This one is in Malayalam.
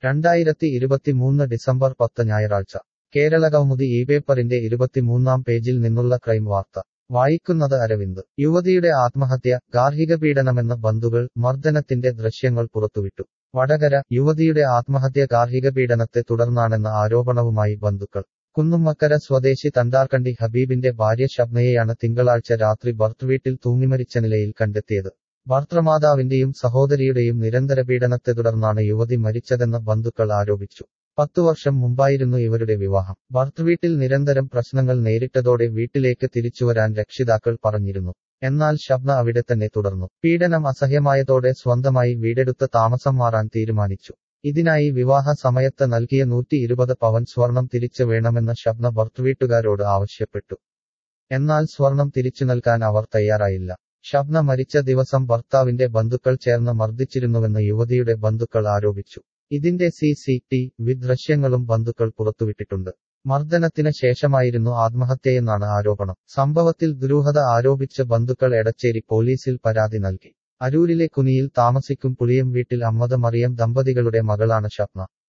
രണ്ടായിരത്തി ഇരുപത്തിമൂന്ന് ഡിസംബർ പത്ത് ഞായറാഴ്ച കേരളകൗമുദി ഈ പേപ്പറിന്റെ ഇരുപത്തിമൂന്നാം പേജിൽ നിന്നുള്ള ക്രൈം വാർത്ത വായിക്കുന്നത് അരവിന്ദ് യുവതിയുടെ ആത്മഹത്യ ഗാർഹിക പീഡനമെന്ന ബന്ധുകൾ മർദ്ദനത്തിന്റെ ദൃശ്യങ്ങൾ പുറത്തുവിട്ടു വടകര യുവതിയുടെ ആത്മഹത്യ ഗാർഹിക പീഡനത്തെ തുടർന്നാണെന്ന ആരോപണവുമായി ബന്ധുക്കൾ കുന്നുമ്മക്കര സ്വദേശി തണ്ടാർക്കണ്ടി ഹബീബിന്റെ ഭാര്യ ഷബ്നയെയാണ് തിങ്കളാഴ്ച രാത്രി ഭർത്തൃവീട്ടിൽ തൂങ്ങിമരിച്ച നിലയിൽ കണ്ടെത്തിയത് ഭർത്തൃമാതാവിന്റെയും സഹോദരിയുടെയും നിരന്തര പീഡനത്തെ തുടർന്നാണ് യുവതി മരിച്ചതെന്ന് ബന്ധുക്കൾ ആരോപിച്ചു പത്തു വർഷം മുമ്പായിരുന്നു ഇവരുടെ വിവാഹം ഭർത്തൃവീട്ടിൽ നിരന്തരം പ്രശ്നങ്ങൾ നേരിട്ടതോടെ വീട്ടിലേക്ക് തിരിച്ചുവരാൻ രക്ഷിതാക്ൾ പറഞ്ഞിരുന്നു എന്നാൽ ഷബ്ന അവിടെ തന്നെ തുടർന്നു പീഡനം അസഹ്യമായതോടെ സ്വന്തമായി വീടെടുത്ത് താമസം മാറാൻ തീരുമാനിച്ചു ഇതിനായി വിവാഹ സമയത്ത് നൽകിയ നൂറ്റി ഇരുപത് പവൻ സ്വർണം തിരിച്ചു വേണമെന്ന് ഷബ്ന ഭർത്തൃവീട്ടുകാരോട് ആവശ്യപ്പെട്ടു എന്നാൽ സ്വർണം തിരിച്ചു നൽകാൻ അവർ തയ്യാറായില്ല ഷബ്ന മരിച്ച ദിവസം ഭർത്താവിന്റെ ബന്ധുക്കൾ ചേർന്ന് മർദ്ദിച്ചിരുന്നുവെന്ന് യുവതിയുടെ ബന്ധുക്കൾ ആരോപിച്ചു ഇതിന്റെ സി സി ടി വി ദൃശ്യങ്ങളും ബന്ധുക്കൾ പുറത്തുവിട്ടിട്ടുണ്ട് മർദ്ദനത്തിന് ശേഷമായിരുന്നു ആത്മഹത്യയെന്നാണ് ആരോപണം സംഭവത്തിൽ ദുരൂഹത ആരോപിച്ച് ബന്ധുക്കൾ എടച്ചേരി പോലീസിൽ പരാതി നൽകി അരൂരിലെ കുനിയിൽ താമസിക്കും പുളിയം വീട്ടിൽ അമ്മദ മറിയം ദമ്പതികളുടെ മകളാണ് ഷപ്ന